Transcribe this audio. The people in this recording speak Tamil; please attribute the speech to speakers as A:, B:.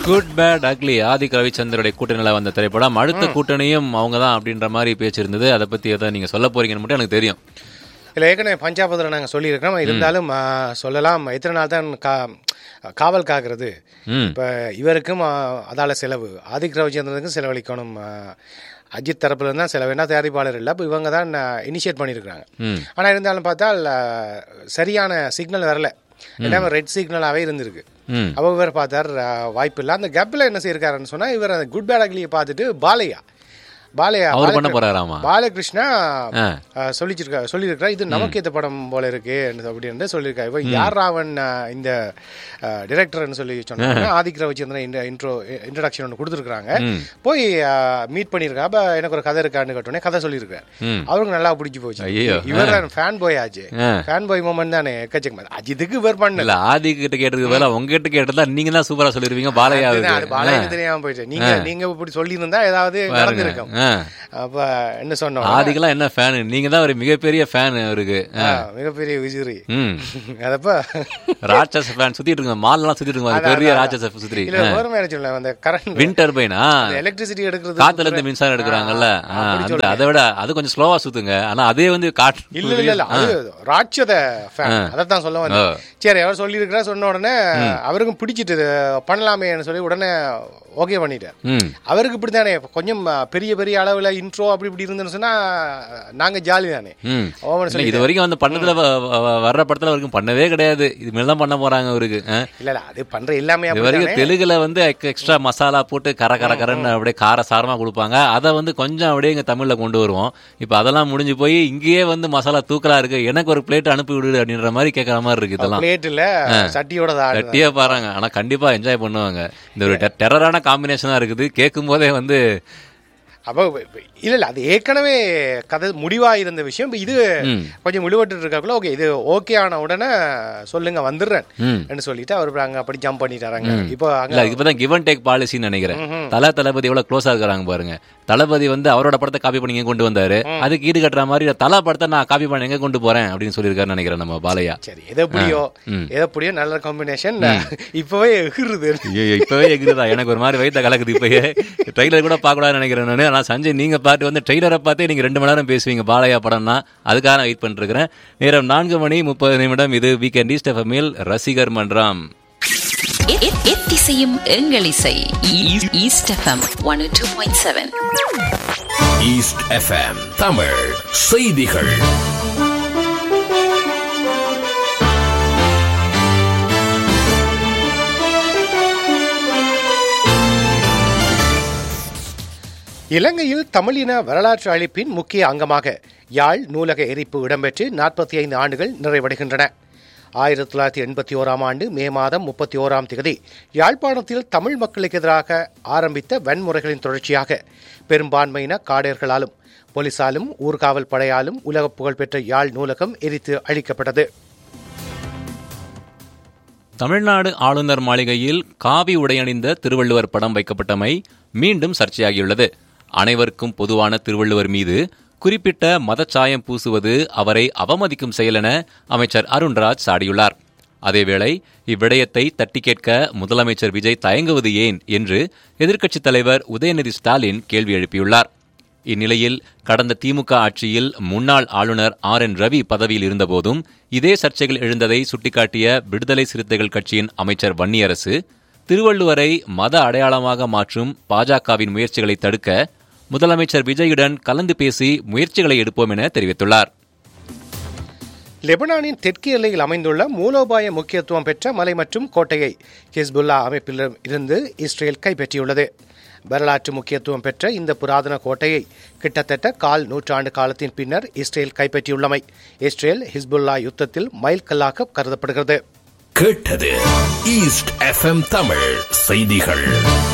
A: குட் பேட் அக்லி ஆதிக் ரவிச்சந்திரோட கூட்டணியில வந்த திரைப்படம் அடுத்த கூட்டணியும் அவங்க தான் அப்படின்ற மாதிரி பேச்சு இருந்தது அதை பத்தி எதாவது நீங்க சொல்ல போறீங்கன்னு மட்டும் எனக்கு தெரியும்
B: இல்லை ஏற்கனவே பஞ்சாபத்தில் நாங்கள் சொல்லியிருக்கிறோம் இருந்தாலும் ஆ, சொல்லலாம் எத்தனை நாள் தான் கா காவல் காக்கிறது
A: ம்
B: இப்போ இவருக்கும் ஆ, அதால செலவு ஆதிக் ரவிச்சந்திரனுக்கும் செலவழிக்கணும் ஆ, அஜித் தரப்புல இருந்தா செலவு என்ன தயாரிப்பாளர் இல்லை இப்போ இவங்க தான் இனிஷியேட் பண்ணியிருக்கிறாங்க
A: ம்
B: ஆனால் இருந்தாலும் பார்த்தால் ஆ, சரியான சிக்னல் வரல எல்லாமே ரெட் சிக்னலாகவே இருந்திருக்கு
A: ம்
B: அப்போ இவர் பார்த்தார் ஆ, வாய்ப்பு இல்லை அந்த கேப்பில் என்ன செய்யிருக்காருன்னு சொன்னால் இவர் அந்த குட் பேட் அக்லியை பார்த்துட்டு பாலையா பாலையா
A: அவர் பண்ண
B: பாலகிரு-
A: போறாராமா
B: பாலகிருஷ்ணா
A: ஆ.
B: ஆ, சொல்லிச்சிருக்கா சொல்லியிருக்கா இது நமக்கு ஏத்த படம் போல இருக்கு அப்படின்னு சொல்லியிருக்கா இப்போ யார் ராவன் ஆ, இந்த டிரெக்டர்னு சொல்லி சொன்னாங்க ஆதிக் ரவிச்சந்திரன் இந்த இன்ட்ரோ இன்ட்ரடக்ஷன் ஒன்று கொடுத்துருக்காங்க
A: ம்
B: போய் மீட் பண்ணியிருக்கா அப்ப எனக்கு ஒரு கதை இருக்கான்னு கேட்டோன்னே கதை சொல்லியிருக்காரு
A: ம்
B: அவருக்கு நல்லா பிடிச்சி போச்சு
A: ஐயோ.
B: இவர் ஃபேன் பாய் ஆச்சு
A: ஆ.
B: ஃபேன் பாய் மூமெண்ட் தானே எக்கச்சக்கமா அஜித்துக்கு இவர் பண்ணல
A: இல்ல ஆதிக் கிட்ட கேட்டதுக்கு பதிலா உங்க கிட்ட கேட்டதா நீங்க தான் சூப்பரா சொல்லிருவீங்க
B: அதுதான், அது
A: பாலையாவுக்கு
B: பாலாஜி தெரியாம போயிட்டு நீங்க நீங்க இப்படி சொல்லியிருந்தா ஏதாவது நடந்திருக்கும்
A: ஆ.
B: அப்ப என்ன சொன்னோம்
A: ஆதிக்கெல்லாம் என்ன ஃபேன் நீங்க தான் ஒரு மிகப்பெரிய ஃபேன் அவருக்கு ஆ.
B: மிகப்பெரிய விசிறி
A: ம்
B: அதப்ப
A: ராட்சச ஃபேன் சுத்திட்டு இருங்க மால் எல்லாம் சுத்திட்டு இருங்க அது பெரிய ராட்சச சுத்தி
B: இல்ல ஒரு மேரேஜ் இல்ல அந்த கரண்ட்
A: வின் டர்பைனா
B: எலக்ட்ரிசிட்டி எடுக்கிறது
A: காத்துல இருந்து மின்சாரம் எடுக்கிறாங்கல்ல ஆ, அந்த அதை விட அது கொஞ்சம் ஸ்லோவா சுத்துங்க ஆனா அதே வந்து காற்று
B: இல்ல இல்ல இல்ல அது ராட்சத ஃபேன் அதான் சொல்ல வந்தேன் சரி அவர் சொல்லி இருக்கிறா சொன்ன உடனே அவருக்கும் பிடிச்சிட்டு இது பண்ணலாமேன்னு சொல்லி உடனே ஓகே பண்ணிட்டார்
A: ம்
B: அவருக்கு இப்படி தானே கொஞ்சம் பெரிய பெரிய அளவுல இன்ட்ரோ அப்படி இப்படி இருந்துன்னு சொன்னா நாங்க ஜாலி தானே
A: ம்
B: ஓமன்
A: இல்ல,
B: சொல்லி
A: இது வரைக்கும் அந்த பண்ணதுல வ- வ- வர்ற படத்துல வரைக்கும் பண்ணவே கிடையாது இது மேல தான் பண்ண போறாங்க அவருக்கு ஆ.
B: இல்ல இல்ல அது பண்ற எல்லாமே
A: இது
B: அப்படி
A: வரைக்கும் தெலுங்குல வந்து எக்ஸ்ட்ரா மசாலா போட்டு கர கர கரன்னு அப்படியே கார சாரமா கொடுப்பாங்க அதை வந்து கொஞ்சம் அப்படியே இங்க தமிழ்ல கொண்டு வருவோம் இப்ப அதெல்லாம் முடிஞ்சு போய் இங்கேயே வந்து மசாலா தூக்கலா இருக்கு எனக்கு ஒரு பிளேட் அனுப்பி விடு அப்படின்ற மாதிரி கேட்கற மாதிரி இருக்கு இதெல்லாம்
B: பிளேட்ல சட்டியோட தான் ஆடுது.
A: கட்டியே பாருங்க ஆனா கண்டிப்பா என்ஜாய் பண்ணுவாங்க இந்த ஒரு டெ- டெரரான காம்பினேஷனா இருக்குது கேட்கும் போதே வந்து
B: அப்போ இல்ல இல்ல அது ஏற்கனவே கதை முடிவா இருந்த விஷயம் இப்ப இது
A: ம்.
B: கொஞ்சம் விடுபட்டு இருக்காக்குள்ள ஓகே இது ஓகே ஆன உடனே சொல்லுங்க வந்துடுறேன்
A: ம்.
B: ன்னு சொல்லிட்டு அவர் அங்க அப்படி ஜம்ப் பண்ணிட்டாராங்க இப்போ அங்க
A: இல்ல இப்பதான் கிவ் அண்ட் டேக் பாலிசின்னு நினைக்கிறேன் தல தளபதி எவ்வளவு க்ளோஸா இருக்கிறாங்க பாருங்க தளபதி வந்து அவரோட படத்தை காப்பி பண்ணி இங்க கொண்டு வந்தாரு அதுக்கு ஈடு கட்டுற மாதிரி தலா படத்தை நான் காப்பி பண்ணி எங்க கொண்டு போறேன் அப்படின்னு சொல்லியிருக்காரு நினைக்கிறேன் நம்ம பாலையா
B: சரி எதை எப்படியோ
A: ம்.
B: எதை எப்படியோ நல்ல காம்பினேஷன் இப்பவே எகிருது
A: ஐயோ இப்பவே எகுதுதா எனக்கு ஒரு மாதிரி வயித்த கலக்குது இப்பயே ட்ரெய்லர் கூட பார்க்க கூடாதுன்னு நினைக்கிறேன் நானு ஆனா சஞ்சய் நீங்க பாட்டு வந்து ட்ரெய்லரை பார்த்தே நீங்க ரெண்டு மணி நேரம் பேசுவீங்க பாலையா படம்னா அதுக்காக நான் வெயிட் பண்ணிட்டு இருக்கிறேன் நேரம் நான்கு மணி முப்பது நிமிடம் இது வீக்கெண்ட் ஈஸ்ட் எஃப்எம்மில் ரசிகர் மன்றம்
C: எ- எ- எத்திசையும் எங்கள் இசை ஈ- East FM one two point seven
D: East FM Tamil செய்திகள்
B: இலங்கையில் தமிழின வரலாற்று அழிப்பின் முக்கிய அங்கமாக யாழ் நூலக எரிப்பு இடம்பெற்று நாற்பத்தி ஐந்து ஆண்டுகள் நிறைவடைகின்றன ஆயிரத்தி தொள்ளாயிரத்தி எண்பத்தி ஓராம் ஆண்டு மே மாதம் முப்பத்தி ஓராம் தேதி யாழ்ப்பாணத்தில் தமிழ் மக்களுக்கு எதிராக ஆரம்பித்த வன்முறைகளின் தொடர்ச்சியாக பெரும்பான்மையின காடையர்களாலும் போலீசாலும் ஊர்காவல் படையாலும் உலக புகழ்பெற்ற யாழ் நூலகம் எரித்து அழிக்கப்பட்டது
A: தமிழ்நாடு ஆளுநர் மாளிகையில் காவி உடையணிந்த திருவள்ளுவர் படம் வைக்கப்பட்டமை மீண்டும் சர்ச்சையாகியுள்ளது அனைவருக்கும் பொதுவான திருவள்ளுவர் மீது குறிப்பிட்ட மதச்சாயம் பூசுவது அவரை அவமதிக்கும் செயல் என அமைச்சர் அருண்ராஜ் சாடியுள்ளார் அதேவேளை இவ்விடயத்தை தட்டி கேட்க முதலமைச்சர் விஜய் தயங்குவது ஏன் என்று எதிர்க்கட்சித் தலைவர் உதயநிதி ஸ்டாலின் கேள்வி எழுப்பியுள்ளார் இந்நிலையில் கடந்த திமுக ஆட்சியில் முன்னாள் ஆளுநர் ஆர் என் ரவி பதவியில் இருந்தபோதும் இதே சர்ச்சைகள் எழுந்ததை சுட்டிக்காட்டிய விடுதலை சிறுத்தைகள் கட்சியின் அமைச்சர் வன்னியரசு திருவள்ளுவரை மத அடையாளமாக மாற்றும் பாஜகவின் முயற்சிகளை தடுக்க முதலமைச்சர் விஜயுடன் கலந்து பேசி முயற்சிகளை எடுப்போம் என தெரிவித்துள்ளார்
B: லெபனானின் தெற்கு எல்லையில் அமைந்துள்ள மூலோபாய முக்கியத்துவம் பெற்ற மலை மற்றும் கோட்டையை ஹிஸ்புல்லா அமைப்பில் இருந்து இஸ்ரேல் கைப்பற்றியுள்ளது வரலாற்று முக்கியத்துவம் பெற்ற இந்த புராதன கோட்டையை கிட்டத்தட்ட கால் நூற்றாண்டு காலத்தின் பின்னர் இஸ்ரேல் கைப்பற்றியுள்ளமை இஸ்ரேல் ஹிஸ்புல்லா யுத்தத்தில் மைல்கல்லாக கருதப்படுகிறது
D: கேட்டது ஈஸ்ட் எஃப்எம் தமிழ் செய்திகள்